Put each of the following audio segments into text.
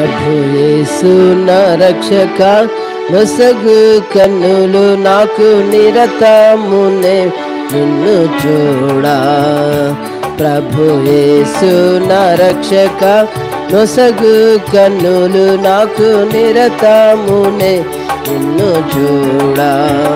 ప్రభు యేసు నా రక్షక నొసగు కన్నులు నాకు నిరతమునే నిన్ను చూడా ప్రభు యేసు నా రక్షక నొసగు కన్నులు నాకు నిరతమునే నిన్ను చూడా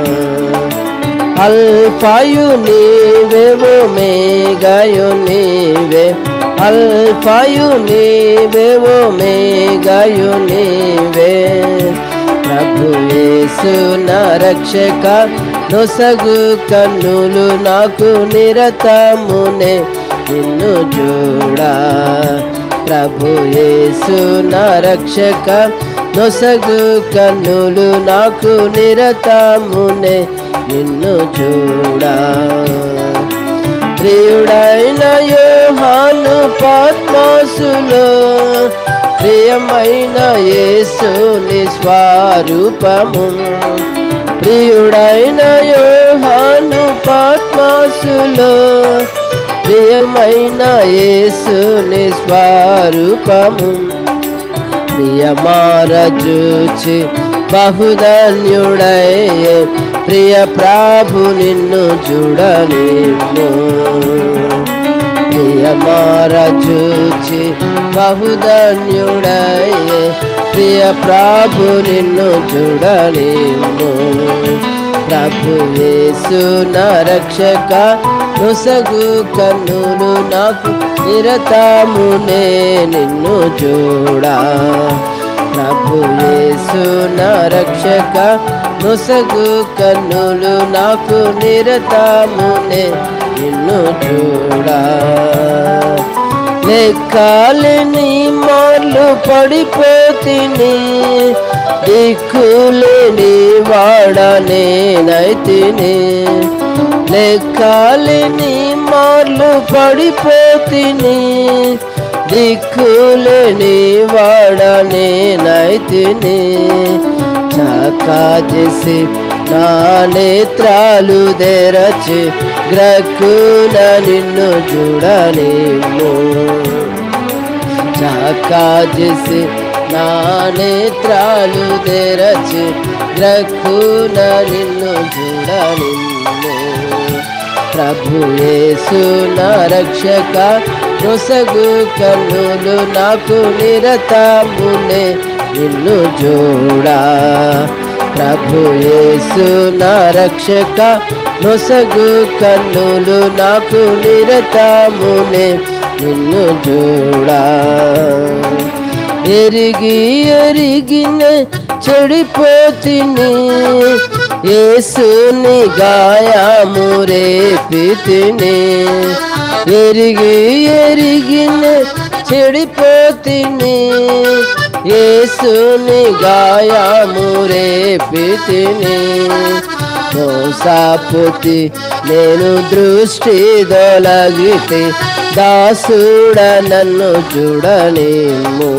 అల్ఫాయు నీవేవో మేఘయు నీవే అల్ఫాయు నీవేవో మేఘయు నీవే ప్రభు యేసు నా రక్షక నొసగు కన్నులు నాకు నిరతమునే నిన్ను చూడా ప్రభు యేసు నా రక్షక నొసగు కన్నులు నాకు నిరతమునే నిన్ను చూడా ప్రియుడైన యోహాను పద్మాసులో ప్రియమైన యేసుని స్వరూపము ప్రియుడైన యోహాను పద్మాసులో ప్రియమైన యేసుని స్వరూపము ప్రియమారజూచి బహుధన్యుడయ్యే ప్రియ ప్రభు నిన్ను చూడలేము ప్రియమారజూచి బహుధన్యుడయ్యే ప్రియ ప్రభు నిన్ను చూడలేము ప్రభు యేసు నా రక్షక నొసగు కన్నులు నాకు నిరతమునే నిన్ను చూడా ప్రభు యేసు నా రక్షక నొసగు కన్నులు నాకు నిరతమునే నిన్ను చూడా లెక్కాలని మార్లు పడిపోతిని దిక్కులేని వాడనేనైతిని లెక్కాలని మార్లు పడిపోతిని దిక్కులేని వాడనేనైతిని చాకా చేసి నా నేత్రాలు తెరచి గ్రక్కున నిన్ను చూడలేము చాకా చేసి నా నేత్రాలు తెరచి గ్రక్కున నిన్ను చూడలేము ప్రభు యేసు నా రక్షక నొసగు కన్నులు నాకు నిరతమునే నిన్ను చూడా ప్రభు యేసు నా రక్షక నొసగు కన్నులు నాకు నిరతమునే నిన్ను చూడా ఎరిగి ఎరిగిన చెడిపోతిని యేసుని గాయము రేపితిని ఎరిగి ఎరిగిన చెడిపోతిని యేసుని గాయము రేపితిని మోసాపుతి నేను దృష్టి దొలగితే దాసుడ నన్ను చూడనేమో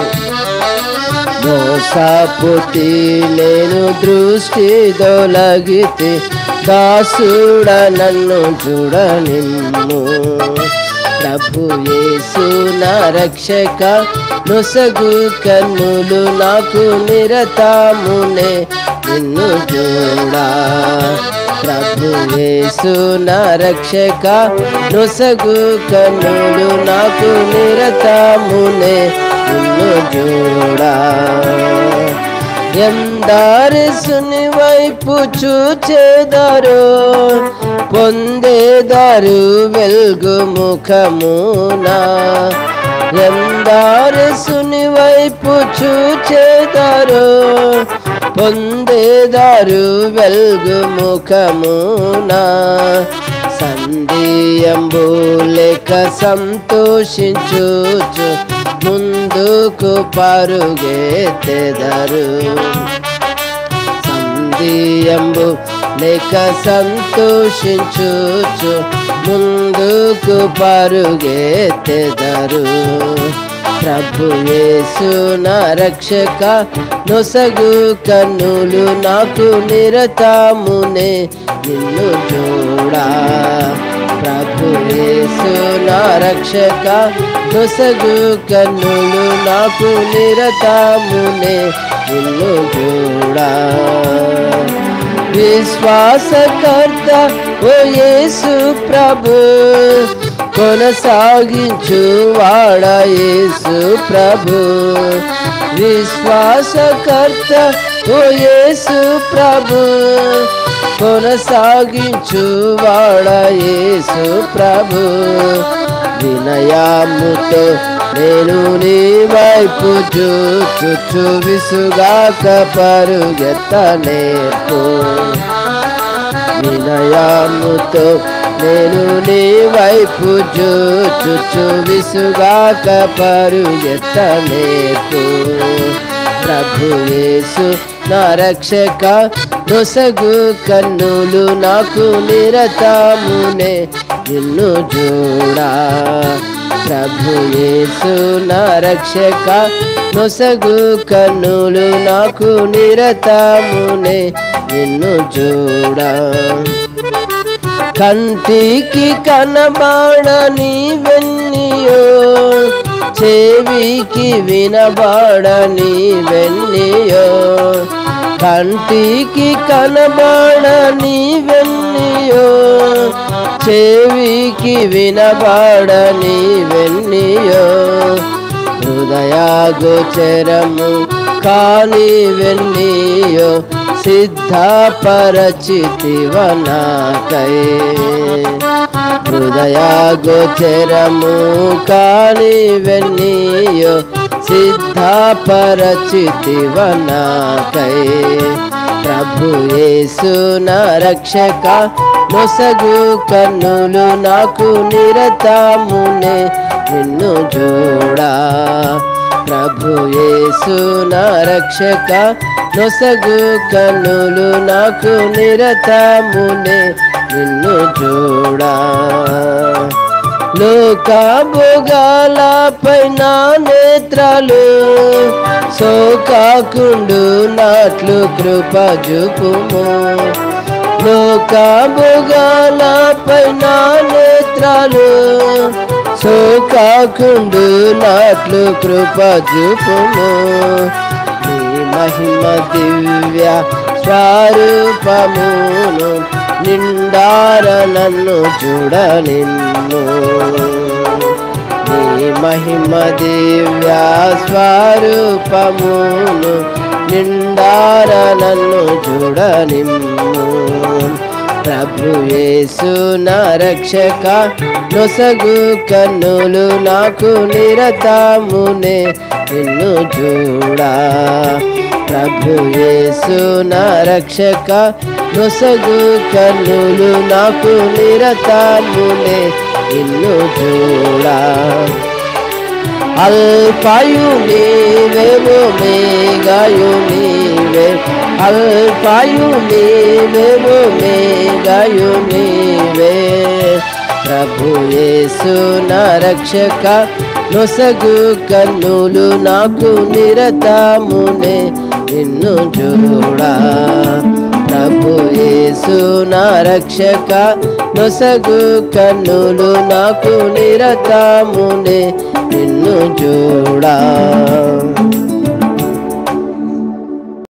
మోసాపుతి నేను దృష్టి దొలగితే దాసుడ నన్ను చూడనిమ్ము ప్రభు యేసు నా రక్షక నొసగు కన్నులు నాకు నిరతమునే నిన్ను చూడా ప్రభు యేసు నా రక్షక నొసగు కన్నులు నాకు నిరతమునే నిన్ను చూడా ఎందారసుని వైపు చూచేదారు పొందేదారు వెల్గు ముఖమునా ఎందారసుని వైపు చూచేదారు పొందేదారు వెల్గు ముఖమునా సందేయంబు లేక సంతోషించుచు ముందుకు పరుగెత్తెదరు సందేయంబు లేక సంతోషించుచు ముందుకు పరుగెత్తెదరు ప్రభు యేసు నా రక్షక నొసగు కన్నులు నాకు నిరతమునే నిన్ను చూడా ప్రభు యేసు నా రక్షక నొసగు కన్నులు నాకు నిరతమునే నిన్ను చూడా విశ్వాసకర్త ఓ యేసు ప్రభు కొనసాగించు వాడ యేసు ప్రభు విశ్వాసకర్త ఓ యేసు ప్రభు కొనసాగించు వాడ యేసు ప్రభు వినయాముతో నేను నీ వైపు చూచుచు విసుగాక పరుగెత్త నేర్పు వినయాముతో నేను నీ వైపు చూచుచు విసుగాక పరుగెత్త నేర్పు ప్రభు యేసు నా రక్షక నొసగు కన్నులు నాకు నిరతమునే నిన్ను చూడా ప్రభు యేసు నా రక్షక నొసగు కన్నులు నాకు నిరతమునే నిన్ను చూడా కంటికి కనబాడని వెన్నీయో చెవికి వినబాడని వెన్నీయో కంటికి కనబాడని వెన్నీయో చెవికి వినబాడని వెన్నీయో హృదయాగోచరము కాని వెన్నీయో సిద్ధపరచితివనాకై హృదయాగోచరము కాని వెన్నీయో సిద్ధపరచితివనాకై ప్రభు యేసు నా రక్షక నొసగు కన్నులు నాకు నిరతమునే నిన్ను చూడా ప్రభు యేసు నా రక్షక నొసగు కన్నులు నాకు నిరతమునే నిన్ను చూడా లోక భోగాలపై నా నేత్రాలు సోకాకుండు నాట్లు కృప చూపుము లోక భోగాలపై నా నేత్రాలు సోకాకుండు నాట్లు కృప చూపుము నీ మహిమ దివ్య స్వరూపమును నిండార నన్ను చూడ నిన్ను నీ మహిమ దివ్య స్వరూపమును నిండార నన్ను చూడ నిన్ను ప్రభు యేసు నా రక్షక నొసగు కన్నులు నాకు నిరతమునే నిన్ను చూడా ప్రభు యేసు నా రక్షక నొసగు కన్నులు నాకు నిరతమునే నిన్ను చూడా అల్పాయు నీవేమో మేఘాయు నీవే అల్పాయు నీవేమో మేఘాయు నీవే ప్రభు యేసు నా రక్షక నొసగు కన్నులు నాకు నిరతమునే నిన్ను చూడా ప్రభు యేసు నా రక్షక నొసగు కన్నులు నాకు నిరతమునే నిన్ను చూడా